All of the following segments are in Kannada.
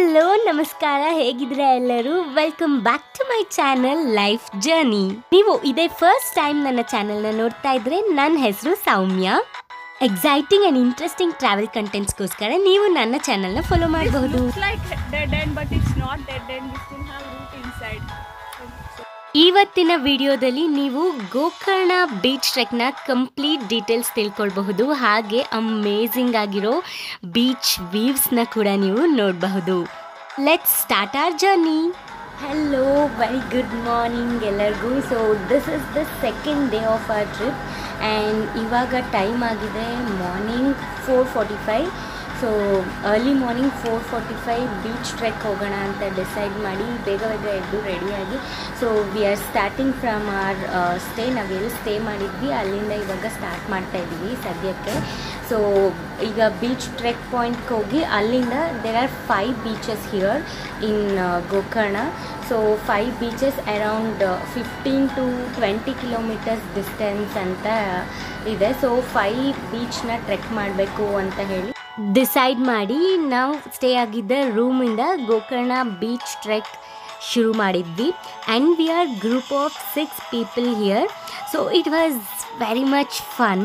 ಹಲೋ ನಮಸ್ಕಾರ ಹೇಗಿದ್ರೆ ಎಲ್ಲರೂ welcome back to my channel life journey ನೀವು ಇದೇ ಫಸ್ಟ್ ಟೈಮ್ ನನ್ನ ಚಾನೆಲ್ನ ನೋಡ್ತಾ ಇದ್ರೆ ನನ್ನ ಹೆಸರು Soumya exciting and interesting travel ಕಂಟೆಂಟ್ಸ್ಗೋಸ್ಕರ ನೀವು ನನ್ನ ಚಾನೆಲ್ನ ಫಾಲೋ ಮಾಡಬಹುದು looks like dead end, but it's not dead end. We still have root inside. ಇವತ್ತಿನ ವಿಡಿಯೋದಲ್ಲಿ ನೀವು ಗೋಕರ್ಣ ಬೀಚ್ ಟ್ರೆಕ್ನ ಕಂಪ್ಲೀಟ್ ಡೀಟೇಲ್ಸ್ ತಿಳ್ಕೊಳ್ಬಹುದು ಹಾಗೆ ಅಮೇಝಿಂಗ್ ಆಗಿರೋ ಬೀಚ್ ವೀವ್ಸ್ನ ಕೂಡ ನೀವು ನೋಡಬಹುದು let's start our journey hello very good morning ಎಲ್ಲರಿಗೂ so this is the second day of our trip and ಇವಾಗ ಟೈಮ್ ಆಗಿದೆ morning four forty five so early morning four forty five beach trek ಹೋಗೋಣ ಅಂತ ಡಿಸೈಡ್ ಮಾಡಿ ಬೇಗ ಬೇಗ ಎದ್ದು ರೆಡಿಯಾಗಿ so we are starting from our stay ನಾವೆಲ್ಲಿ ಸ್ಟೇ ಮಾಡಿದ್ವಿ ಅಲ್ಲಿಂದ ಇವಾಗ ಸ್ಟಾರ್ಟ್ ಮಾಡ್ತಾ ಇದ್ದೀವಿ ಸದ್ಯಕ್ಕೆ ಸೊ ಈಗ ಬೀಚ್ ಟ್ರೆಕ್ ಪಾಯಿಂಟ್ಗೆ ಹೋಗಿ ಅಲ್ಲಿಂದ there are five beaches here in Gokarna so five beaches around fifteen to twenty kilometres distance ಅಂತ ಇದೆ ಸೊ ಫೈವ್ ಬೀಚ್ನ ಟ್ರೆಕ್ ಮಾಡಬೇಕು ಅಂತ ಹೇಳಿ ಡಿಸೈಡ್ ಮಾಡಿ ನಾವು ಸ್ಟೇ ಆಗಿದ್ದ ರೂಮಿಂದ ಗೋಕರ್ಣ ಬೀಚ್ ಟ್ರೆಕ್ ಶುರು ಮಾಡಿದ್ವಿ and we are group of six people here so it was very much fun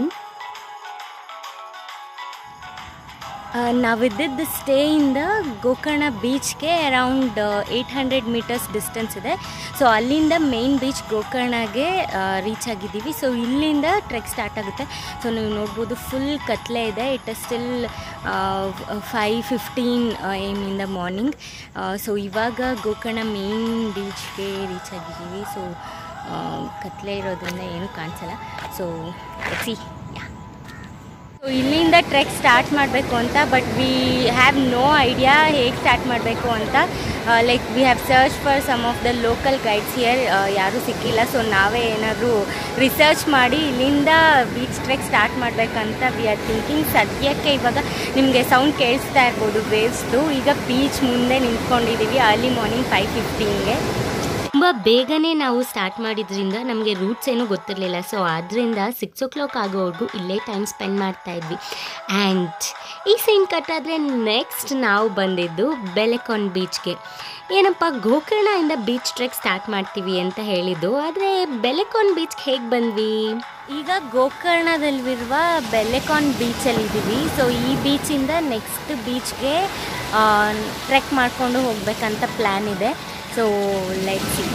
ನಾವಿದ್ದಿದ್ದು ಸ್ಟೇಯಿಂದ ಗೋಕರ್ಣ ಬೀಚ್ಗೆ around eight hundred metres distance ಇದೆ ಸೊ ಅಲ್ಲಿಂದ ಮೇನ್ ಬೀಚ್ ಗೋಕರ್ಣಗೆ ರೀಚ್ ಆಗಿದ್ದೀವಿ ಸೊ ಇಲ್ಲಿಂದ ಟ್ರೆಕ್ ಸ್ಟಾರ್ಟ್ ಆಗುತ್ತೆ ಸೊ ನೀವು ನೋಡ್ಬೋದು ಫುಲ್ ಕತ್ಲೆ ಇದೆ it is still five fifteen AM in the morning so ಇವಾಗ ಗೋಕರ್ಣ ಮೇನ್ ಬೀಚ್ಗೆ ರೀಚ್ ಆಗಿದ್ದೀವಿ ಸೊ ಕತ್ಲೆ ಇರೋದ್ರಿಂದ ಏನೂ ಕಾಣಿಸಲ್ಲ ಸೊ ಸಿ ಯಾ ಸೊ ಇಲ್ಲಿಂದ ಟ್ರೆಕ್ ಸ್ಟಾರ್ಟ್ ಮಾಡಬೇಕು ಅಂತ but we have no idea ಹೇಗೆ ಸ್ಟಾರ್ಟ್ ಮಾಡಬೇಕು ಅಂತ like we have search for some of the local guides here ಯಾರೂ ಸಿಕ್ಕಿಲ್ಲ ಸೊ ನಾವೇ ಏನಾದರೂ ರಿಸರ್ಚ್ ಮಾಡಿ ಇಲ್ಲಿಂದ ಬೀಚ್ ಟ್ರೆಕ್ ಸ್ಟಾರ್ಟ್ ಮಾಡಬೇಕಂತ ವಿ ಆರ್ ಥಿಂಕಿಂಗ್ ಸದ್ಯಕ್ಕೆ ಇವಾಗ ನಿಮಗೆ ಸೌಂಡ್ ಕೇಳಿಸ್ತಾ ಇರ್ಬೋದು ವೇವ್ಸ್ದು ಈಗ ಬೀಚ್ ಮುಂದೆ ನಿಂತ್ಕೊಂಡಿದ್ದೀವಿ ಅರ್ಲಿ ಮಾರ್ನಿಂಗ್ ಫೈವ್ ಫಿಫ್ಟೀನ್ಗೆ ತುಂಬ ಬೇಗನೆ ನಾವು ಸ್ಟಾರ್ಟ್ ಮಾಡಿದ್ರಿಂದ ನಮಗೆ ರೂಟ್ಸ್ ಏನೂ ಗೊತ್ತಿರಲಿಲ್ಲ ಸೊ ಆದ್ದರಿಂದ ಸಿಕ್ಸ್ ಓ ಕ್ಲಾಕ್ ಆಗೋವರೆಗೂ ಇಲ್ಲೇ ಟೈಮ್ ಸ್ಪೆಂಡ್ ಮಾಡ್ತಾ ಇದ್ವಿ ಆ್ಯಂಡ್ ಈ ಸೈನ್ ಕಟ್ಟಾದರೆ ನೆಕ್ಸ್ಟ್ ನಾವು ಬಂದಿದ್ದು ಬೆಲೆಕಾನ್ ಬೀಚ್ಗೆ ಏನಪ್ಪ ಗೋಕರ್ಣದಿಂದ ಬೀಚ್ ಟ್ರೆಕ್ ಸ್ಟಾರ್ಟ್ ಮಾಡ್ತೀವಿ ಅಂತ ಹೇಳಿದ್ದು ಆದರೆ ಬೆಲೆಕಾನ್ ಬೀಚ್ಗೆ ಹೇಗೆ ಬಂದ್ವಿ ಈಗ ಗೋಕರ್ಣದಲ್ಲಿರುವ ಬೆಲೆಕಾನ್ ಬೀಚಲ್ಲಿದ್ದೀವಿ ಸೊ ಈ ಬೀಚಿಂದ ನೆಕ್ಸ್ಟ್ ಬೀಚ್ಗೆ ಟ್ರೆಕ್ ಮಾಡಿಕೊಂಡು ಹೋಗ್ಬೇಕಂತ ಪ್ಲ್ಯಾನ್ ಇದೆ ಸೊ ಲೆಟ್ ಸಿ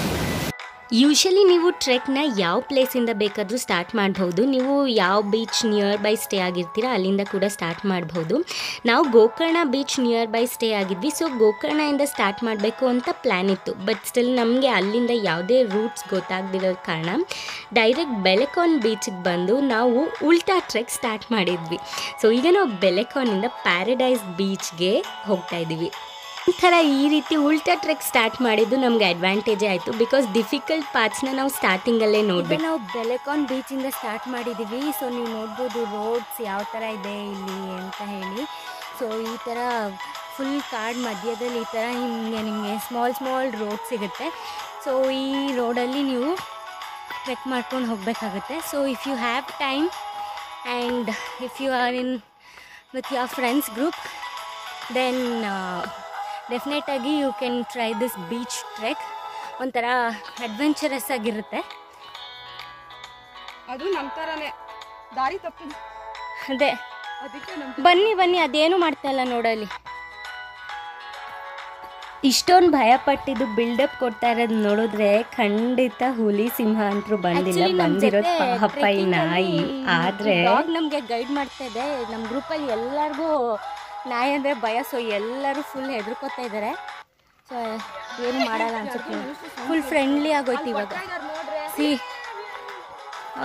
ಯೂಶಲಿ ನೀವು ಟ್ರೆಕ್ನ ಯಾವ ಪ್ಲೇಸಿಂದ ಬೇಕಾದರೂ ಸ್ಟಾರ್ಟ್ ಮಾಡ್ಬೋದು ನೀವು ಯಾವ ಬೀಚ್ ನಿಯರ್ ಬೈ ಸ್ಟೇ ಆಗಿರ್ತೀರ ಅಲ್ಲಿಂದ ಕೂಡ ಸ್ಟಾರ್ಟ್ ಮಾಡ್ಬೋದು ನಾವು Gokarna beach nearby stay ಆಗಿದ್ವಿ ಸೊ ಗೋಕರ್ಣದಿಂದ ಸ್ಟಾರ್ಟ್ ಮಾಡಬೇಕು ಅಂತ ಪ್ಲ್ಯಾನ್ ಇತ್ತು ಬಟ್ ಸ್ಟಿಲ್ ನಮಗೆ ಅಲ್ಲಿಂದ ಯಾವುದೇ ರೂಟ್ಸ್ ಗೊತ್ತಾಗದಿರೋ ಕಾರಣ ಡೈರೆಕ್ಟ್ ಬೆಲೆಕಾನ್ ಬೀಚಿಗೆ ಬಂದು ನಾವು ಉಲ್ಟಾ ಟ್ರೆಕ್ ಸ್ಟಾರ್ಟ್ ಮಾಡಿದ್ವಿ ಸೊ ಈಗ ನಾವು ಬೆಲೆಕಾನಿಂದ ಪ್ಯಾರಡೈಸ್ ಬೀಚ್ಗೆ ಹೋಗ್ತಾ ಇದ್ದೀವಿ ಈ ಥರ ಈ ರೀತಿ ಉಲ್ಟಾ ಟ್ರೆಕ್ ಸ್ಟಾರ್ಟ್ ಮಾಡಿದ್ದು ನಮ್ಗೆ ಅಡ್ವಾಂಟೇಜೇ ಆಯಿತು ಬಿಕಾಸ್ ಡಿಫಿಕಲ್ಟ್ ಪಾರ್ಟ್ಸ್ನ ನಾವು ಸ್ಟಾರ್ಟಿಂಗಲ್ಲೇ ನೋಡ್ಬೇಕು ನಾವು ಬೆಲೆಕಾನ್ ಬೀಚಿಂದ ಸ್ಟಾರ್ಟ್ ಮಾಡಿದ್ದೀವಿ ಸೊ ನೀವು ನೋಡ್ಬೋದು ರೋಡ್ಸ್ ಯಾವ ಥರ ಇದೆ ಇಲ್ಲಿ ಅಂತ ಹೇಳಿ ಸೊ ಈ ಥರ ಫುಲ್ ಕಾಡ್ ಮಧ್ಯದಲ್ಲಿ ಈ ಥರ ನಿಮಗೆ ನಿಮಗೆ ಸ್ಮಾಲ್ ಸ್ಮಾಲ್ ರೋಡ್ ಸಿಗುತ್ತೆ ಸೊ ಈ ರೋಡಲ್ಲಿ ನೀವು ಟ್ರೆಕ್ ಮಾಡ್ಕೊಂಡು ಹೋಗಬೇಕಾಗುತ್ತೆ so if you have time and if you are in with your friends group then ಡೆಫಿನೆಟಾಗಿ you can try this beach trek ಒಂಥರ ಅಡ್ವೆಂಚರಸ್ ಆಗಿರುತ್ತೆ ಅದು ನಮ್ಮ ಥರನೇ ದಾರಿ ತಪ್ಪಿದ ಅದೇ ಅದಕ್ಕೆ ನಮ್ಮ ಬನ್ನಿ ಬನ್ನಿ ಅದೇನು ಮಾಡ್ತಾ ಇಲ್ಲ ನೋಡಲ್ಲಿ ಇಷ್ಟೊಂದು ಭಯ ಪಟ್ಟಿದ್ದು ಬಿಲ್ಡಪ್ ಕೊಡ್ತಾ ಇರೋದು ನೋಡಿದ್ರೆ ಖಂಡಿತ ಹುಲಿ ಸಿಂಹ ಅಂತೂ ಬಂದಿಲ್ಲ ಬಂದಿರೋದು ಪಾಪ ಈ ನಾಯಿ ಆದ್ರೆ ನಮಗೆ ಗೈಡ್ ಮಾಡ್ತಾ ಇದೆ ನಮ್ಮ ಗ್ರೂಪಲ್ಲಿ ಎಲ್ಲರಿಗೂ ನಾಯಿ ಅಂದರೆ ಭಯ ಸೊ ಎಲ್ಲರೂ ಫುಲ್ ಹೆದರ್ಕೋತಾ ಇದ್ದಾರೆ ಸೊ ಏನು ಮಾಡಲ್ಲ ಅನ್ಸುತ್ತೆ ಫುಲ್ ಫ್ರೆಂಡ್ಲಿ ಆಗೋಯ್ತು ಇವಾಗ ಸಿ ಓ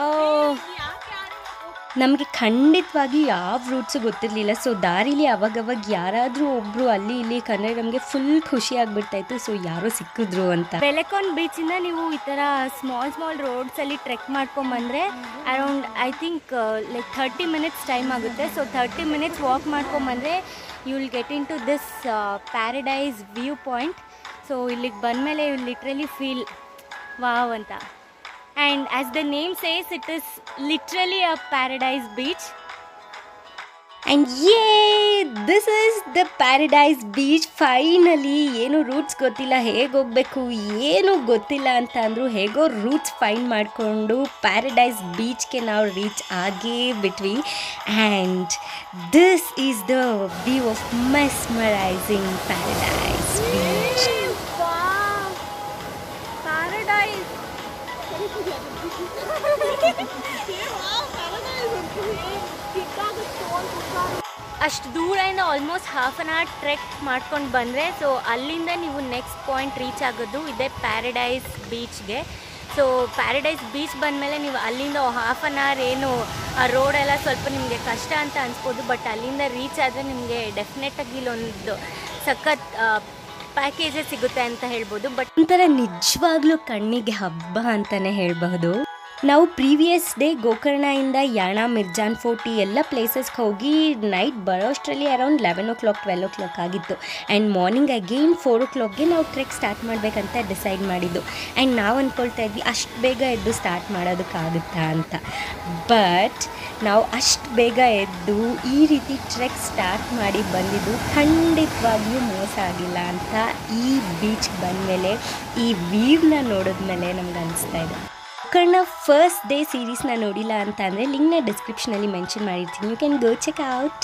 ನಮಗೆ ಖಂಡಿತವಾಗಿ ಯಾವ ರೂಟ್ಸು ಗೊತ್ತಿರಲಿಲ್ಲ ಸೊ ದಾರಿಲಿ ಅವಾಗವಾಗ ಯಾರಾದರೂ ಒಬ್ಬರು ಅಲ್ಲಿ ಇಲ್ಲಿ ಕಂಡ್ರೆ ನಮಗೆ ಫುಲ್ ಖುಷಿ ಆಗಿಬಿಡ್ತಾಯಿತ್ತು ಸೊ ಯಾರೋ ಸಿಕ್ಕಿದ್ರು ಅಂತ ಬೆಲೆಕಾನ್ ಬೀಚಿಂದ ನೀವು ಈ ಥರ ಸ್ಮಾಲ್ ಸ್ಮಾಲ್ ರೋಡ್ಸಲ್ಲಿ ಟ್ರೆಕ್ ಮಾಡ್ಕೊಂಬಂದರೆ around I think like thirty minutes time ಆಗುತ್ತೆ ಸೊ ಥರ್ಟಿ ಮಿನಿಟ್ಸ್ ವಾಕ್ ಮಾಡ್ಕೊಂಬಂದರೆ you will get in to this paradise view point so ಇಲ್ಲಿಗೆ ಬಂದಮೇಲೆ ಯು ಲಿಟ್ರಲಿ ಫೀಲ್ ವಾವ್ ಅಂತ and as the name says it is literally a paradise beach and yeah this is the paradise beach finally ಏನು ರೂಟ್ಸ್ ಗೊತ್ತಿಲ್ಲ ಹೇಗೆ ಹೋಗಬೇಕು ಏನು ಗೊತ್ತಿಲ್ಲ ಅಂತ ಅಂದರು ಹೇಗೋ ರೂಟ್ಸ್ ಫೈಂಡ್ ಮಾಡಿಕೊಂಡು ಪ್ಯಾರಡೈಸ್ ಬೀಚ್ಗೆ ನಾವು ರೀಚ್ ಆಗೇ ಬಿಟ್ವಿ and this is the view of mesmerising paradise beach Wow! Paradise! ಅಷ್ಟು ದೂರದಿಂದ almost half an hour trek ಮಾಡ್ಕೊಂಡು ಬಂದರೆ ಸೊ ಅಲ್ಲಿಂದ ನೀವು ನೆಕ್ಸ್ಟ್ ಪಾಯಿಂಟ್ ರೀಚ್ ಆಗೋದು ಇದೇ ಪ್ಯಾರಡೈಸ್ ಬೀಚ್ಗೆ ಸೊ ಪ್ಯಾರಡೈಸ್ ಬೀಚ್ ಬಂದಮೇಲೆ ನೀವು ಅಲ್ಲಿಂದ ಹಾಫ್ ಆನ್ ಅವರ್ ಏನು ಆ ರೋಡೆಲ್ಲ ಸ್ವಲ್ಪ ನಿಮಗೆ ಕಷ್ಟ ಅಂತ ಅನ್ಸ್ಬೋದು ಬಟ್ ಅಲ್ಲಿಂದ ರೀಚ್ ಆದರೆ ನಿಮಗೆ ಡೆಫಿನೆಟಾಗಿ ಇಲ್ಲೊಂದು ಸಖತ್ ಪ್ಯಾಕೇಜೇ ಸಿಗುತ್ತೆ ಅಂತ ಹೇಳ್ಬೋದು ಬಟ್ ಒಂಥರ ನಿಜವಾಗ್ಲೂ ಕಣ್ಣಿಗೆ ಹಬ್ಬ ಅಂತಲೇ ಹೇಳಬಹುದು ನಾವು ಪ್ರೀವಿಯಸ್ ಡೇ ಗೋಕರ್ಣದಿಂದ ಯಾಣ ಮಿರ್ಜಾನ್ ಫೋರ್ಟ್ ಈ ಎಲ್ಲ ಪ್ಲೇಸಸ್ಗೆ ಹೋಗಿ ನೈಟ್ ಬರೋಷ್ಟರಲ್ಲಿ around eleven o'clock twelve o'clock ಆಗಿತ್ತು ಆ್ಯಂಡ್ ಮಾರ್ನಿಂಗ್ ಅಗೇನ್ ಫೋರ್ ಓ ಕ್ಲಾಕ್ಗೆ ನಾವು ಟ್ರೆಕ್ ಸ್ಟಾರ್ಟ್ ಮಾಡಬೇಕಂತ ಡಿಸೈಡ್ ಮಾಡಿದ್ದು ಆ್ಯಂಡ್ ನಾವು ಅಂದ್ಕೊಳ್ತಾ ಇದ್ವಿ ಅಷ್ಟು ಬೇಗ ಎದ್ದು ಸ್ಟಾರ್ಟ್ ಮಾಡೋದಕ್ಕಾಗುತ್ತಾ ಅಂತ ಬಟ್ ನಾವು ಅಷ್ಟು ಬೇಗ ಎದ್ದು ಈ ರೀತಿ ಟ್ರೆಕ್ ಸ್ಟಾರ್ಟ್ ಮಾಡಿ ಬಂದಿದ್ದು ಖಂಡಿತವಾಗಿಯೂ ಮೋಸ ಆಗಿಲ್ಲ ಅಂತ ಈ ಬೀಚ್ಗೆ ಬಂದಮೇಲೆ ಈ ವ್ಯೂವ್ನ ನೋಡಿದ್ಮೇಲೆ ನಮ್ಗೆ ಅನಿಸ್ತಾ ಇದೆ ಕರ್ಣ ಫಸ್ಟ್ ಡೇ ಸೀರೀಸ್ನ ನೋಡಿಲ್ಲ ಅಂತ ಅಂದರೆ ಲಿಂಕ್ನ ಡಿಸ್ಕ್ರಿಪ್ಷನಲ್ಲಿ ಮೆನ್ಷನ್ ಮಾಡಿರ್ತೀನಿ you can go check out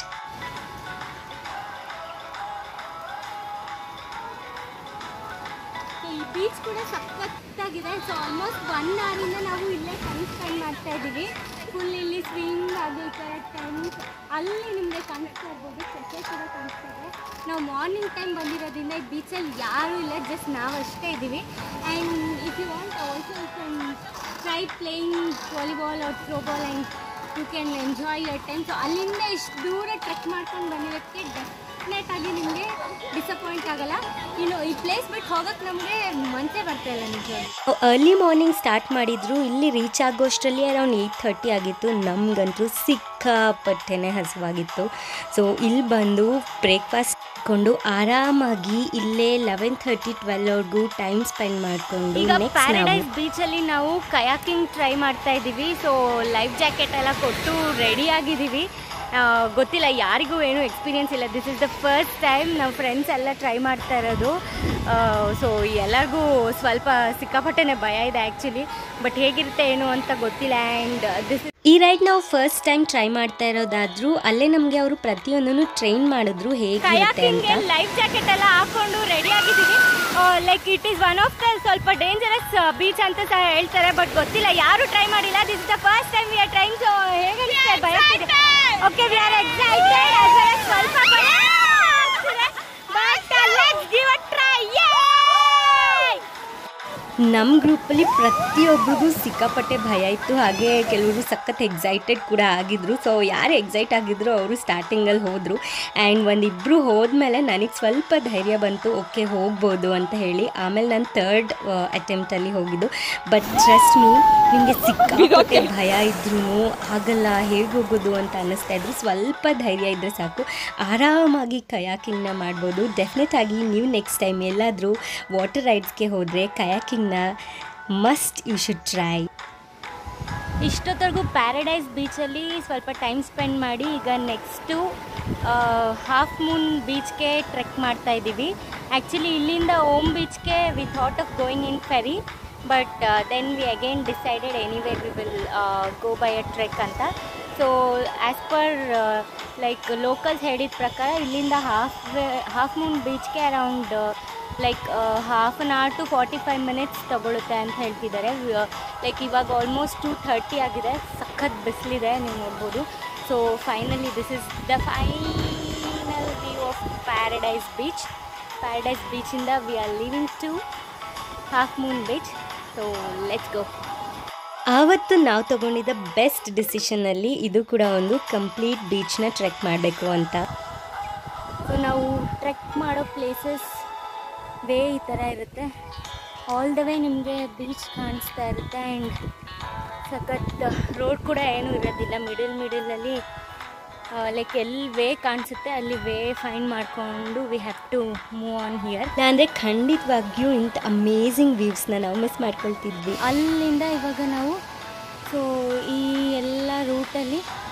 ಈ ಬೀಚ್ ಕೂಡ ಸಖತ್ತಾಗಿದೆ ಸೊ ಆಲ್ಮೋಸ್ಟ್ ಒನ್ ಅವರಿಂದ ನಾವು ಇಲ್ಲೇ ಟೈಮ್ ಸ್ಪೆಂಡ್ ಮಾಡ್ತಾ ಇದ್ದೀವಿ ಫುಲ್ ಇಲ್ಲಿ ಸ್ವಿಂಗ್ ಅದು ಈ ಕಡೆ ಟೆಂಟ್ ಅಲ್ಲಿ ನಿಮಗೆ ಕಾಣಿಸ್ತಾ ಇರ್ಬೋದು ಕೆಫೆ ಕೂಡ ಕಾಣಿಸ್ತಾ ಇದೆ ನಾವು ಮಾರ್ನಿಂಗ್ ಟೈಮ್ ಬಂದಿರೋದ್ರಿಂದ ಈ ಬೀಚಲ್ಲಿ ಯಾರೂ ಇಲ್ಲ ಜಸ್ಟ್ ನಾವು ಅಷ್ಟೇ ಇದ್ದೀವಿ and if you want also you can try playing volleyball or throwball and you can enjoy your time so ಅಲ್ಲಿಂದ ಇಷ್ಟು ದೂರ ಟ್ರೆಕ್ ಮಾಡ್ಕೊಂಡು ಬಂದಿರೋದಕ್ಕೆ ಡೆಫಿನೆಟ್ ಆಗಿ ನಿಮಗೆ ಡಿಸಪಾಯಿಂಟ್ ಆಗಲ್ಲ ಇನ್ನು ಈ ಪ್ಲೇಸ್ ಬಿಟ್ಟು ಹೋಗೋಕ್ಕೆ ನಮಗೆ ಮನಸ್ಸೇ ಬರ್ತಾ ಇಲ್ಲ ನಿಜವಾಗಿ ಅರ್ಲಿ ಮಾರ್ನಿಂಗ್ ಸ್ಟಾರ್ಟ್ ಮಾಡಿದ್ರು ಇಲ್ಲಿ ರೀಚ್ ಆಗೋಷ್ಟರಲ್ಲಿ ಅರೌಂಡ್ ಏಯ್ಟ್ ಥರ್ಟಿ ಆಗಿತ್ತು ನಮಗಂತೂ ಸಿಕ್ಕಾಪಟ್ಟೆನೆ ಹಸುವಾಗಿತ್ತು ಸೊ ಇಲ್ಲಿ ಬಂದು ಬ್ರೇಕ್ಫಾಸ್ಟ್ ಕೊಂಡು ಆರಾಮಾಗಿ ಇಲ್ಲೇ ಲೆವೆನ್ ಥರ್ಟಿ ಟ್ವೆಲ್ವರೆಗೂ ಟೈಮ್ ಸ್ಪೆಂಡ್ ಮಾಡಿಕೊಂಡು ಈಗ ನೆಕ್ಸ್ಟ್ ಪ್ಯಾರಡೈಸ್ ಬೀಚಲ್ಲಿ ನಾವು ಕಯಾಕಿಂಗ್ ಟ್ರೈ ಮಾಡ್ತಾ ಇದ್ದೀವಿ ಸೊ ಲೈಫ್ ಜಾಕೆಟ್ ಎಲ್ಲ ಕೊಟ್ಟು ರೆಡಿ ಆಗಿದ್ದೀವಿ ಆ, ಗೊತ್ತಿಲ್ಲ ಯಾರಿಗೂ ಏನು ಎಕ್ಸ್ಪೀರಿಯನ್ಸ್ ಇಲ್ಲ this is the first time ನಾವು ಫ್ರೆಂಡ್ಸ್ ಎಲ್ಲ ಟ್ರೈ ಮಾಡ್ತಾ ಇರೋದು ಸೊ ಎಲ್ಲರಿಗೂ ಸ್ವಲ್ಪ ಸಿಕ್ಕಾಪಟ್ಟೆನೆ ಭಯ ಇದೆ ಆ್ಯಕ್ಚುಲಿ ಬಟ್ ಹೇಗಿರುತ್ತೆ ಏನು ಅಂತ ಗೊತ್ತಿಲ್ಲ ಆ್ಯಂಡ್ ದಿಸ್ ಈ ರೈಡ್ ನಾವು ಫಸ್ಟ್ ಟೈಮ್ ಟ್ರೈ ಮಾಡ್ತಾ ಇರೋದಾದ್ರೂ ಅಲ್ಲೇ ನಮಗೆ ಅವರು ಪ್ರತಿಯೊಂದನ್ನು ಟ್ರೈನ್ ಮಾಡಿದ್ರು ಹೇಗಿರುತ್ತೆ ಕಯಾಕಿಂಗ್ಗೆ ಅಂತ ಲೈಫ್ ಜಾಕೆಟ್ ಎಲ್ಲ ಹಾಕೊಂಡು ರೆಡಿ ಆಗಿದ್ದೀವಿ like it is one of the ಸ್ವಲ್ಪ ಡೇಂಜರಸ್ ಬೀಚ್ ಅಂತ ಸಹ ಹೇಳ್ತಾರೆ ಬಟ್ ಗೊತ್ತಿಲ್ಲ ಯಾರು ಟ್ರೈ ಮಾಡಿಲ್ಲ this is the first time we are trying so ಹೇಗೆ ಭಯ okay we are excited as well as ಸ್ವಲ್ಪ ಭಯ ಆಗ್ತಿದೆ but let's give a try ನಮ್ಮ ಗ್ರೂಪಲ್ಲಿ ಪ್ರತಿಯೊಬ್ಬರಿಗೂ ಸಿಕ್ಕಾಪಟ್ಟೆ ಭಯ ಇತ್ತು ಹಾಗೆ ಕೆಲವರು ಸಖತ್ ಎಕ್ಸೈಟೆಡ್ ಕೂಡ ಆಗಿದ್ರು ಸೊ ಯಾರು ಎಕ್ಸೈಟ್ ಆಗಿದ್ರು ಅವರು ಸ್ಟಾರ್ಟಿಂಗಲ್ಲಿ ಹೋದರು ಆ್ಯಂಡ್ ಒಂದಿಬ್ಬರು ಹೋದ್ಮೇಲೆ ನನಗೆ ಸ್ವಲ್ಪ ಧೈರ್ಯ ಬಂತು ಓಕೆ ಹೋಗ್ಬೋದು ಅಂತ ಹೇಳಿ ಆಮೇಲೆ ನಾನು ಥರ್ಡ್ ಅಟೆಂಪ್ಟಲ್ಲಿ ಹೋಗಿದ್ದು ಬಟ್ ಟ್ರಸ್ಟ್ ಮೀ ನಿಮಗೆ ಸಿಕ್ಕಾಪಟ್ಟೆ ಭಯ ಇದ್ರೂ ಆಗಲ್ಲ ಹೇಗೆ ಹೋಗೋದು ಅಂತ ಅನ್ನಿಸ್ತಾ ಇದ್ರು ಸ್ವಲ್ಪ ಧೈರ್ಯ ಇದ್ದರೆ ಸಾಕು ಆರಾಮಾಗಿ ಕಯಾಕಿಂಗ್ನ ಮಾಡ್ಬೋದು ಡೆಫಿನೆಟ್ ಆಗಿ ನೀವು ನೆಕ್ಸ್ಟ್ ಟೈಮ್ ಎಲ್ಲಾದರೂ ವಾಟರ್ ರೈಡ್ಸ್ಗೆ ಹೋದರೆ ಕಯಾಕಿಂಗ್ನ ಮಸ್ಟ್ ಯು ಶುಡ್ ಟ್ರೈ ಇಷ್ಟೊತ್ತರೆಗೂ ಪ್ಯಾರಡೈಸ್ ಬೀಚಲ್ಲಿ ಸ್ವಲ್ಪ ಟೈಮ್ ಸ್ಪೆಂಡ್ ಮಾಡಿ ಈಗ ನೆಕ್ಸ್ಟು ಹಾಫ್ ಮೂನ್ ಬೀಚ್ಗೆ ಟ್ರೆಕ್ ಮಾಡ್ತಾ ಇದ್ದೀವಿ ಆ್ಯಕ್ಚುಲಿ ಇಲ್ಲಿಂದ ಓಮ್ ಬೀಚ್ಗೆ we thought of going in ferry but then we again decided anywhere we will go by a trek ಅಂತ so as per like locals ಹೇಳಿದ ಪ್ರಕಾರ ಇಲ್ಲಿಂದ ಹಾಫ್ ಹಾಫ್ ಮೂನ್ ಬೀಚ್ಗೆ around like half an hour to forty five minutes ತಗೊಳುತ್ತೆ ಅಂತ ಹೇಳ್ತಿದ್ದಾರೆ ಲೈಕ್ ಇವಾಗ ಆಲ್ಮೋಸ್ಟ್ ಟು ಥರ್ಟಿ ಆಗಿದೆ ಸಖತ್ ಬಿಸಿಲಿದೆ ನೀವು ನೋಡ್ಬೋದು so finally this is the final view of paradise beach paradise ಬೀಚಿಂದ we are leaving to half moon beach so let's go ಆವತ್ತು ನಾವು ತಗೊಂಡಿದ್ದ ಬೆಸ್ಟ್ ಡಿಸಿಷನ್ನಲ್ಲಿ ಇದು ಕೂಡ ಒಂದು ಕಂಪ್ಲೀಟ್ ಬೀಚ್ನ ಟ್ರೆಕ್ ಮಾಡಬೇಕು ಅಂತ ಸೊ ನಾವು ಟ್ರೆಕ್ ಮಾಡೋ ಪ್ಲೇಸಸ್ ವೇ ಈ ಥರ ಇರುತ್ತೆ ಆಲ್ ದ ವೇ ನಿಮಗೆ ಬೀಚ್ ಕಾಣಿಸ್ತಾ ಇರುತ್ತೆ ಆ್ಯಂಡ್ ಸಖತ್ ರೋಡ್ ಕೂಡ ಏನೂ ಇರೋದಿಲ್ಲ ಮಿಡಲ್ ಮಿಡಲಲ್ಲಿ ಲೈಕ್ ಎಲ್ಲಿ ವೇ ಕಾಣಿಸುತ್ತೆ ಅಲ್ಲಿ ವೇ ಫೈಂಡ್ ಮಾಡಿಕೊಂಡು we have to move on here ಅಂದರೆ ಖಂಡಿತವಾಗಿಯೂ ಇಂಥ ಅಮೇಝಿಂಗ್ ವ್ಯೂವ್ಸ್ನ ನಾವು ಮಿಸ್ ಮಾಡ್ಕೊಳ್ತಿದ್ವಿ ಅಲ್ಲಿಂದ ಇವಾಗ ನಾವು ಸೊ ಈ ಎಲ್ಲ ರೂಟಲ್ಲಿ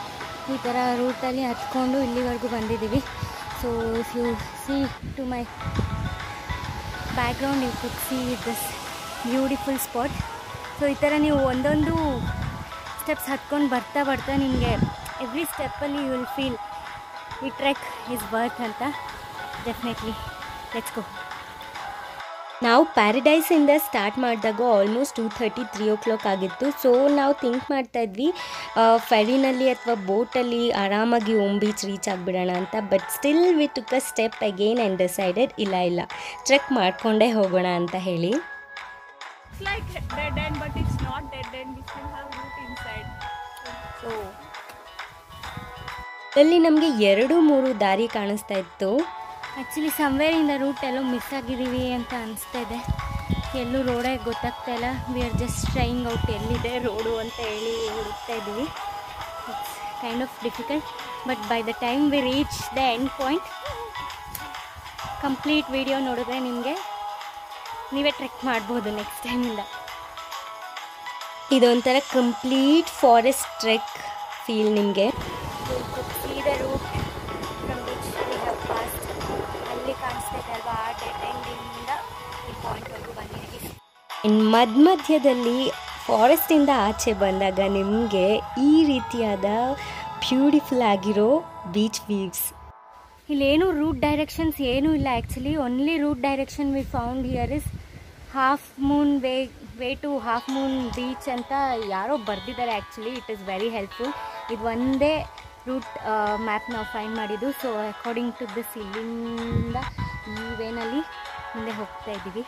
ಈ ಥರ ರೂಟಲ್ಲಿ ಹತ್ಕೊಂಡು ಇಲ್ಲಿವರೆಗೂ ಬಂದಿದ್ದೀವಿ so if you see to my background you could see this beautiful spot so ಈ ಥರ ನೀವು ಒಂದೊಂದು ಸ್ಟೆಪ್ಸ್ ಹತ್ಕೊಂಡು ಬರ್ತಾ ಬರ್ತಾ ನಿಮಗೆ ಎವ್ರಿ ಸ್ಟೆಪ್ಪಲ್ಲಿ ಯು ವಿಲ್ ಫೀಲ್ ಈ ಟ್ರೆಕ್ ಇಸ್ ವರ್ತ್ ಅಂತ ಡೆಫಿನೆಟ್ಲಿ ಲೆಟ್ಸ್ ಗೋ ನಾವು ಪ್ಯಾರಡೈಸಿಂದ ಸ್ಟಾರ್ಟ್ ಮಾಡಿದಾಗ almost two thirty three o'clock ಆಗಿತ್ತು ಸೊ ನಾವು ಥಿಂಕ್ ಮಾಡ್ತಾ ಇದ್ವಿ ಫೆರಿನಲ್ಲಿ ಅಥವಾ ಬೋಟಲ್ಲಿ ಆರಾಮಾಗಿ ಓಮ್ ಬೀಚ್ ರೀಚ್ ಆಗಿಬಿಡೋಣ ಅಂತ but still we took a step again and decided ಇಲ್ಲ ಇಲ್ಲ ಟ್ರೆಕ್ ಮಾಡಿಕೊಂಡೇ ಹೋಗೋಣ ಅಂತ ಹೇಳಿ It's like dead end, but it's not dead end. We still have root inside. So ಅಲ್ಲಿ ನಮಗೆ ಎರಡು ಮೂರು ದಾರಿ ಕಾಣಿಸ್ತಾ ಇತ್ತು ಆ್ಯಕ್ಚುಲಿ ಸಮ್ವೇರಿಂದ ರೂಟ್ ಎಲ್ಲೋ ಮಿಸ್ ಆಗಿದ್ದೀವಿ ಅಂತ ಅನಿಸ್ತಾ ಇದೆ ಎಲ್ಲೂ ರೋಡೇ ಗೊತ್ತಾಗ್ತಾ ಇಲ್ಲ we are just trying out ಎಲ್ಲಿದೆ ರೋಡು ಅಂತ ಹೇಳಿ ಹುಡುಕ್ತಾ ಇದ್ದೀವಿ it's kind of difficult but by the time we reach the end point complete video ನೋಡಿದ್ರೆ ನಿಮಗೆ ನೀವೇ ಟ್ರೆಕ್ ಮಾಡ್ಬೋದು ನೆಕ್ಸ್ಟ್ ಟೈಮಿಂದ ಇದೊಂಥರ ಕಂಪ್ಲೀಟ್ ಫಾರೆಸ್ಟ್ ಟ್ರೆಕ್ ಫೀಲ್ ನಿಮಗೆ ಸೀದ route from which we have passed ಅಲ್ಲಿ ಕಾಣಿಸ್ತಾ ಇದೆ ಅಲ್ವಾ ಆ ಡೆಡ್ ಎಂಡಿಂದ ಈ ಪಾಯಿಂಟ್ವರೆಗೂ ಬಂದಿದ್ದೀವಿ ಮಧ್ಯ ಮಧ್ಯದಲ್ಲಿ ಫಾರೆಸ್ಟಿಂದ ಆಚೆ ಬಂದಾಗ ನಿಮಗೆ ಈ ರೀತಿಯಾದ ಬ್ಯೂಟಿಫುಲ್ ಆಗಿರೋ ಬೀಚ್ ವೀವ್ಸ್ ಇಲ್ಲೇನು ರೂಟ್ ಡೈರೆಕ್ಷನ್ಸ್ ಏನೂ ಇಲ್ಲ actually only route direction we found here is half moon way way to half moon beach ಅಂತ ಯಾರೋ ಬರೆದಿದ್ದಾರೆ actually it is very helpful ಇದು ಒಂದೇ ರೂಟ್ ಮ್ಯಾಪ್ ನಾವು ಫೈಂಡ್ ಮಾಡಿದ್ದು ಸೊ ಅಕಾರ್ಡಿಂಗ್ ಟು ದಿಸ್ ಇಲ್ಲಿಂದ ಈ ವೇನಲ್ಲಿ ಮುಂದೆ ಹೋಗ್ತಾ ಇದ್ದೀವಿ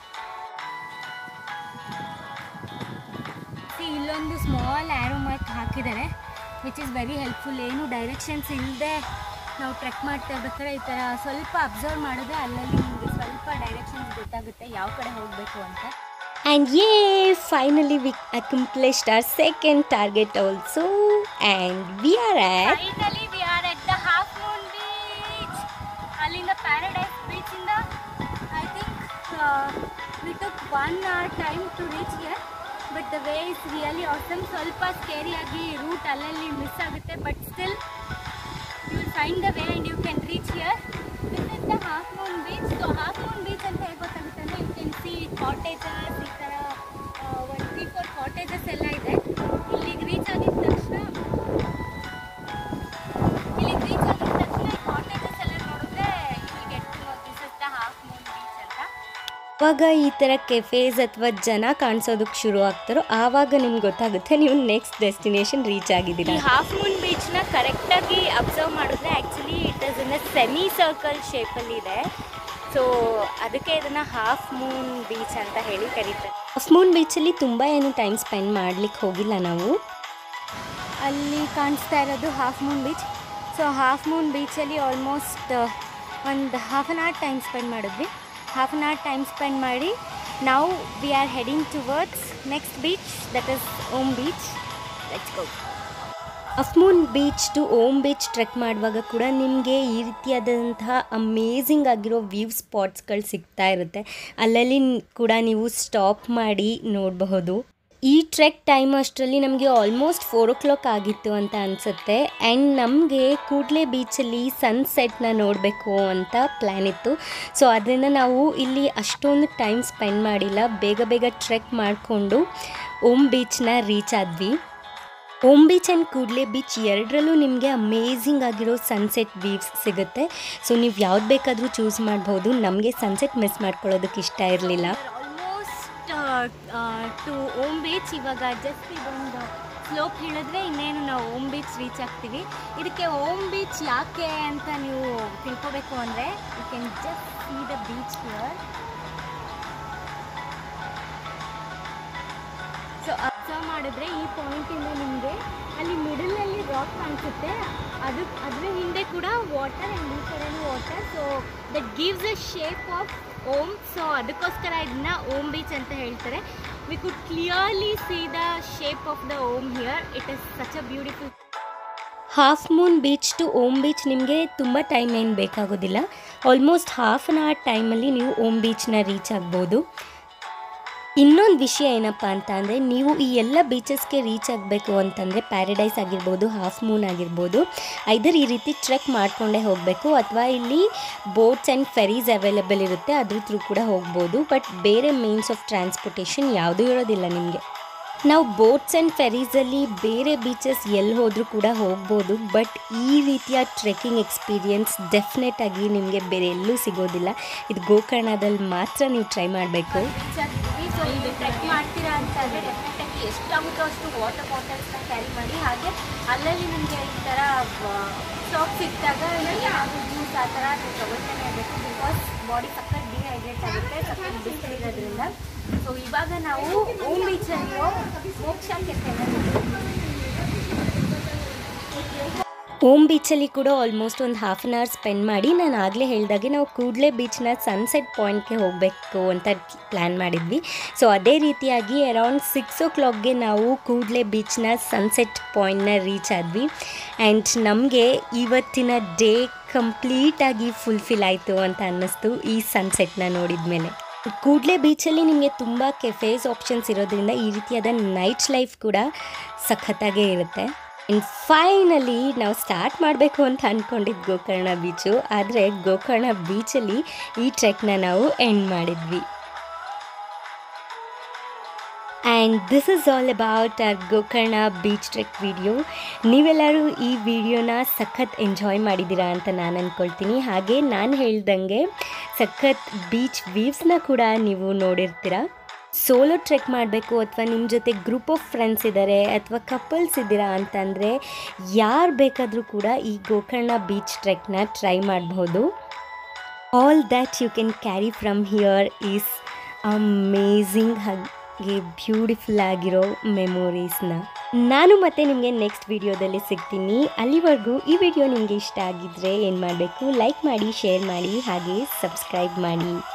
See, ಇಲ್ಲೊಂದು ಸ್ಮಾಲ್ ಆ್ಯರೋ ಮಾರ್ಕ್ ಹಾಕಿದ್ದಾರೆ ವಿಚ್ ಇಸ್ ವೆರಿ ಹೆಲ್ಪ್ಫುಲ್ ಏನು ಡೈರೆಕ್ಷನ್ಸ್ ಇಲ್ಲದೆ ನಾವು ಟ್ರೆಕ್ ಮಾಡ್ತಾ ಇರ್ಬೇಕಾದ್ರೆ ಈ ಥರ ಸ್ವಲ್ಪ ಅಬ್ಸರ್ವ್ ಮಾಡಿದ್ರೆ ಅಲ್ಲಲ್ಲಿ ನಿಮಗೆ ಸ್ವಲ್ಪ ಡೈರೆಕ್ಷನ್ಸ್ ಗೊತ್ತಾಗುತ್ತೆ ಯಾವ ಕಡೆ ಹೋಗಬೇಕು ಅಂತ and yay finally we accomplished our second target also and we are at finally we are at the half moon beach ಅಲ್ಲಿಂದ ಪ್ಯಾರಡೈಸ್ ಬೀಚಿಂದ I think we took one hour time to reach here but the way is really awesome ಸ್ವಲ್ಪ ಸ್ಕೇರಿಯಾಗಿ ರೂಟ್ ಅಲ್ಲಲ್ಲಿ ಮಿಸ್ ಆಗುತ್ತೆ but still you will find the way and you can reach here this is the half moon beach so half moon beach ಅಂತ ಹೇಗೆ ಗೊತ್ತಾಗುತ್ತೆ ಅಂದರೆ ಯು ಕ್ಯಾನ್ ಸಿ ಕಾಟೇಜಸ್ ಈ ಥರ ಒಂದು ತ್ರೀ ಫೋರ್ ಕಾಟೇಜಸ್ ಎಲ್ಲ ಇದೆ ಇಲ್ಲಿಗೆ ರೀಚ್ ಆಗಿದ ತಕ್ಷಣ ಇಲ್ಲಿಗೆ ರೀಚ್ ಆಗಿದ ತಕ್ಷಣ ಈ ಕಾಟೇಜಸ್ ಎಲ್ಲ ನೋಡಿದ್ರೆ you get to know this is the half moon beach ಅಂತ ಯಾವಾಗ ಈ ಥರ ಕೆಫೇಸ್ ಅಥವಾ ಜನ ಕಾಣಿಸೋದಕ್ಕೆ ಶುರು ಆಗ್ತಾರೋ ಆವಾಗ ನಿಮ್ಗೆ ಗೊತ್ತಾಗುತ್ತೆ ನೀವು ನೆಕ್ಸ್ಟ್ ಡೆಸ್ಟಿನೇಷನ್ ರೀಚ್ ಈ ಆಗಿದ್ದೀರಾ ಹಾಫ್ ಮೂನ್ ಬೀಚ್ನ ಕರೆಕ್ಟಾಗಿ ಅಬ್ಸರ್ವ್ ಮಾಡಿದ್ರೆ actually it is in a semi circle ಶೇಪಲ್ಲಿ ಇದೆ ಸೊ ಅದಕ್ಕೆ ಇದನ್ನು ಹಾಫ್ ಮೂನ್ ಬೀಚ್ ಅಂತ ಹೇಳಿ ಕರೀತಾರೆ ಹಾಫ್ ಮೂನ್ ಬೀಚಲ್ಲಿ ತುಂಬ ಏನು ಟೈಮ್ ಸ್ಪೆಂಡ್ ಮಾಡ್ಲಿಕ್ಕೆ ಹೋಗಿಲ್ಲ ನಾವು ಅಲ್ಲಿ ಕಾಣಿಸ್ತಾ ಇರೋದು half moon beach so half moon ಬೀಚಲ್ಲಿ ಆಲ್ಮೋಸ್ಟ್ ಒಂದು half an hour time spend ಮಾಡಿದ್ವಿ half an hour time spend ಮಾಡಿ ನಾವು we are heading towards next beach that is Om beach let's go half moon beach to Om beach trek ಮಾಡುವಾಗ ಕೂಡ ನಿಮಗೆ ಈ ರೀತಿಯಾದಂತಹ ಅಮೇಝಿಂಗ್ ಆಗಿರೋ ವ್ಯೂ ಸ್ಪಾಟ್ಸ್ಗಳು ಸಿಗ್ತಾ ಇರುತ್ತೆ ಅಲ್ಲಲ್ಲಿ ನ್- ಕೂಡ ನೀವು ಸ್ಟಾಪ್ ಮಾಡಿ ನೋಡಬಹುದು ಈ ಟ್ರೆಕ್ ಟೈಮ್ ಅಷ್ಟರಲ್ಲಿ ನಮಗೆ ಆಲ್ಮೋಸ್ಟ್ ಫೋರ್ ಓ ಕ್ಲಾಕ್ ಆಗಿತ್ತು ಅಂತ ಅನಿಸುತ್ತೆ ಆ್ಯಂಡ್ ನಮಗೆ ಕೂಡ್ಲೆ ಬೀಚಲ್ಲಿ ಸನ್ಸೆಟ್ನ ನೋಡಬೇಕು ಅಂತ ಪ್ಲ್ಯಾನ್ ಇತ್ತು ಸೊ ಅದರಿಂದ ನಾವು ಇಲ್ಲಿ ಅಷ್ಟೊಂದು ಟೈಮ್ ಸ್ಪೆಂಡ್ ಮಾಡಿಲ್ಲ ಬೇಗ ಬೇಗ ಟ್ರೆಕ್ ಮಾಡಿಕೊಂಡು ಓಮ್ ಬೀಚ್ನ ರೀಚ್ ಆದ್ವಿ Om beach and Kudle beach ಎರಡರಲ್ಲೂ ನಿಮಗೆ ಅಮೇಝಿಂಗ್ ಆಗಿರೋ ಸನ್ಸೆಟ್ ವೀವ್ಸ್ ಸಿಗುತ್ತೆ ಸೊ ನೀವು ಯಾವ್ದು ಬೇಕಾದರೂ ಚೂಸ್ ಮಾಡ್ಬೋದು ನಮಗೆ ಸನ್ಸೆಟ್ ಮಿಸ್ ಮಾಡ್ಕೊಳ್ಳೋದಕ್ಕೆ ಇಷ್ಟ ಇರಲಿಲ್ಲ ಆಲ್ಮೋಸ್ಟ್ ಟು ಓಮ್ ಬೀಚ್ ಇವಾಗ ಜಸ್ಟ್ ಇದೊಂದು ಸ್ಲೋಪ್ ಹೇಳಿದ್ರೆ ಇನ್ನೇನು ನಾವು ಓಮ್ ಬೀಚ್ ರೀಚ್ ಆಗ್ತೀವಿ ಇದಕ್ಕೆ ಓಮ್ ಬೀಚ್ ಯಾಕೆ ಅಂತ ನೀವು ತಿಳ್ಕೊಬೇಕು ಅಂದರೆ you can just see the beach here so observe ಮಾಡಿದ್ರೆ ಈ ಪಾಯಿಂಟಿಂದ ನಿಮಗೆ ಅಲ್ಲಿ ಮಿಡಲಲ್ಲಿ ರಾಕ್ ಕಾಣಿಸುತ್ತೆ ಅದು ಅದ್ರ ಹಿಂದೆ ಕೂಡ ವಾಟರ್ ಆ್ಯಂಡ್ ಈ ಕಡೆನೂ water so that gives a shape of Om so ಅದಕ್ಕೋಸ್ಕರ ಇದನ್ನ ಓಮ್ ಬೀಚ್ ಅಂತ ಹೇಳ್ತಾರೆ we could clearly see the shape of the Om here it is such a beautiful half moon beach to Om beach ನಿಮಗೆ ತುಂಬ ಟೈಮ್ ಏನು ಬೇಕಾಗೋದಿಲ್ಲ ಆಲ್ಮೋಸ್ಟ್ ಹಾಫ್ ಆನ್ ಅವರ್ ಟೈಮಲ್ಲಿ ನೀವು ಓಮ್ ಬೀಚ್ನ ರೀಚ್ ಆಗ್ಬೋದು ಇನ್ನೊಂದು ವಿಷಯ ಏನಪ್ಪ ಅಂತ ಅಂದರೆ ನೀವು ಈ ಎಲ್ಲ ಬೀಚಸ್ಗೆ ರೀಚ್ ಆಗಬೇಕು ಅಂತಂದರೆ ಪ್ಯಾರಡೈಸ್ ಆಗಿರ್ಬೋದು ಹಾಫ್ ಮೂನ್ ಆಗಿರ್ಬೋದು ಐದರ್ ಈ ರೀತಿ ಟ್ರೆಕ್ ಮಾಡಿಕೊಂಡೇ ಹೋಗಬೇಕು ಅಥವಾ ಇಲ್ಲಿ ಬೋಟ್ಸ್ ಆ್ಯಂಡ್ ಫೆರೀಸ್ ಅವೈಲೇಬಲ್ ಇರುತ್ತೆ ಅದ್ರ ಥ್ರೂ ಕೂಡ ಹೋಗ್ಬೋದು ಬಟ್ ಬೇರೆ ಮೀನ್ಸ್ ಆಫ್ ಟ್ರಾನ್ಸ್ಪೋರ್ಟೇಷನ್ ಯಾವುದೂ ಇರೋದಿಲ್ಲ ನಿಮಗೆ ನಾವು ಬೋಟ್ಸ್ ಆ್ಯಂಡ್ ಫೆರೀಸಲ್ಲಿ ಬೇರೆ ಬೀಚಸ್ ಎಲ್ಲಿ ಹೋದರೂ ಕೂಡ ಹೋಗ್ಬೋದು ಬಟ್ ಈ ರೀತಿಯ ಟ್ರೆಕ್ಕಿಂಗ್ ಎಕ್ಸ್ಪೀರಿಯನ್ಸ್ ಡೆಫಿನೆಟ್ ಆಗಿ ನಿಮಗೆ ಬೇರೆ ಎಲ್ಲೂ ಸಿಗೋದಿಲ್ಲ ಇದು ಗೋಕರ್ಣದಲ್ಲಿ ಮಾತ್ರ ನೀವು ಟ್ರೈ ಮಾಡಬೇಕು ಸೊ ಇಲ್ಲಿ ಟ್ರೆಕ್ ಮಾಡ್ತೀರಾ ಅಂತ ಅಂದರೆ ಡೆಫಿನೆಟಾಗಿ ಎಷ್ಟಾಗುತ್ತೋ ಅಷ್ಟು ವಾಟರ್ ಬಾಟಲ್ಸ್ನ ಕ್ಯಾರಿ ಮಾಡಿ ಹಾಗೆ ಅಲ್ಲಲ್ಲಿ ನಿಮಗೆ ಈ ಥರ ಶಾಪ್ ಸಿಕ್ಕಿದಾಗ ಏನಾದರೂ ಜ್ಯೂಸ್ ಆ ಥರ ನೀವು ತಗೊಳ್ತಾನೆ ಇರಬೇಕು ಬಿಕಾಸ್ ಬಾಡಿ ಸಖತ್ ಡಿಹೈಡ್ರೇಟ್ ಆಗುತ್ತೆ ಸಖತ್ ಬಿಸಿಲಿರೋದ್ರಿಂದ ಸೊ ಇವಾಗ ನಾವು ಓಮ್ ಬೀಚಲ್ಲಿರೋ ಮೋಕ್ಷ ಕೆಫೆನ ಓಮ್ ಬೀಚಲ್ಲಿ ಕೂಡ ಆಲ್ಮೋಸ್ಟ್ ಒಂದು ಹಾಫ್ ಆನ್ ಅವರ್ ಸ್ಪೆಂಡ್ ಮಾಡಿ ನಾನು ಆಗಲೇ ಹೇಳಿದಾಗೆ ನಾವು ಕೂಡಲೇ ಬೀಚ್ನ ಸನ್ಸೆಟ್ ಪಾಯಿಂಟ್ಗೆ ಹೋಗಬೇಕು ಅಂತ ಪ್ಲ್ಯಾನ್ ಮಾಡಿದ್ವಿ ಸೊ ಅದೇ ರೀತಿಯಾಗಿ ಅರೌಂಡ್ ಸಿಕ್ಸ್ ಓ ಕ್ಲಾಕ್ಗೆ ನಾವು ಕೂಡಲೇ ಬೀಚ್ನ ಸನ್ಸೆಟ್ ಪಾಯಿಂಟ್ನ ರೀಚ್ ಆದ್ವಿ ಆ್ಯಂಡ್ ನಮಗೆ ಇವತ್ತಿನ ಡೇ ಕಂಪ್ಲೀಟಾಗಿ ಫುಲ್ಫಿಲ್ ಆಯಿತು ಅಂತ ಅನ್ನಿಸ್ತು ಈ ಸನ್ಸೆಟ್ನ ನೋಡಿದ ಮೇಲೆ ಕೂಡಲೇ ಬೀಚಲ್ಲಿ ನಿಮಗೆ ತುಂಬ ಕೆಫೇಸ್ ಆಪ್ಷನ್ಸ್ ಇರೋದ್ರಿಂದ ಈ ರೀತಿಯಾದ ನೈಟ್ ಲೈಫ್ ಕೂಡ ಸಖತ್ತಾಗೇ ಇರುತ್ತೆ ಆ್ಯಂಡ್ ಫೈನಲಿ ನಾವು ಸ್ಟಾರ್ಟ್ ಮಾಡಬೇಕು ಅಂತ ಅಂದ್ಕೊಂಡಿದ್ದು ಗೋಕರ್ಣ ಬೀಚು ಆದರೆ ಗೋಕರ್ಣ ಬೀಚಲ್ಲಿ ಈ ಟ್ರೆಕ್ನ ನಾವು ಎಂಡ್ ಮಾಡಿದ್ವಿ and this is all about our Gokarna beach trek video ನೀವೆಲ್ಲರೂ ಈ ವಿಡಿಯೋನ ಸಖತ್ ಎಂಜಾಯ್ ಮಾಡಿದ್ದೀರಾ ಅಂತ ನಾನು ಅಂದ್ಕೊಳ್ತೀನಿ ಹಾಗೆ ನಾನು ಹೇಳ್ದಂಗೆ ಸಖತ್ ಬೀಚ್ ವೀವ್ಸ್ನ ಕೂಡ ನೀವು ನೋಡಿರ್ತೀರ ಸೋಲೋ ಟ್ರೆಕ್ ಮಾಡಬೇಕು ಅಥವಾ ನಿಮ್ಮ ಜೊತೆ ಗ್ರೂಪ್ ಆಫ್ ಫ್ರೆಂಡ್ಸ್ ಇದ್ದಾರೆ ಅಥವಾ ಕಪಲ್ಸ್ ಇದ್ದೀರಾ ಅಂತಂದರೆ ಯಾರು ಬೇಕಾದರೂ ಕೂಡ ಈ ಗೋಕರ್ಣ ಬೀಚ್ ಟ್ರೆಕ್ನ ಟ್ರೈ ಮಾಡಬಹುದು all that you can carry from here is amazing ಹಾಗೆ ಬ್ಯೂಟಿಫುಲ್ ಆಗಿರೋ ಮೆಮೊರೀಸ್ನ ನಾನು ಮತ್ತೆ ನಿಮಗೆ ನೆಕ್ಸ್ಟ್ ವಿಡಿಯೋದಲ್ಲಿ ಸಿಗ್ತೀನಿ ಅಲ್ಲಿವರೆಗೂ ಈ ವಿಡಿಯೋ ನಿಮಗೆ ಇಷ್ಟ ಆಗಿದ್ದರೆ ಏನು ಮಾಡಬೇಕು ಲೈಕ್ ಮಾಡಿ ಶೇರ್ ಮಾಡಿ ಹಾಗೆ ಸಬ್ಸ್ಕ್ರೈಬ್ ಮಾಡಿ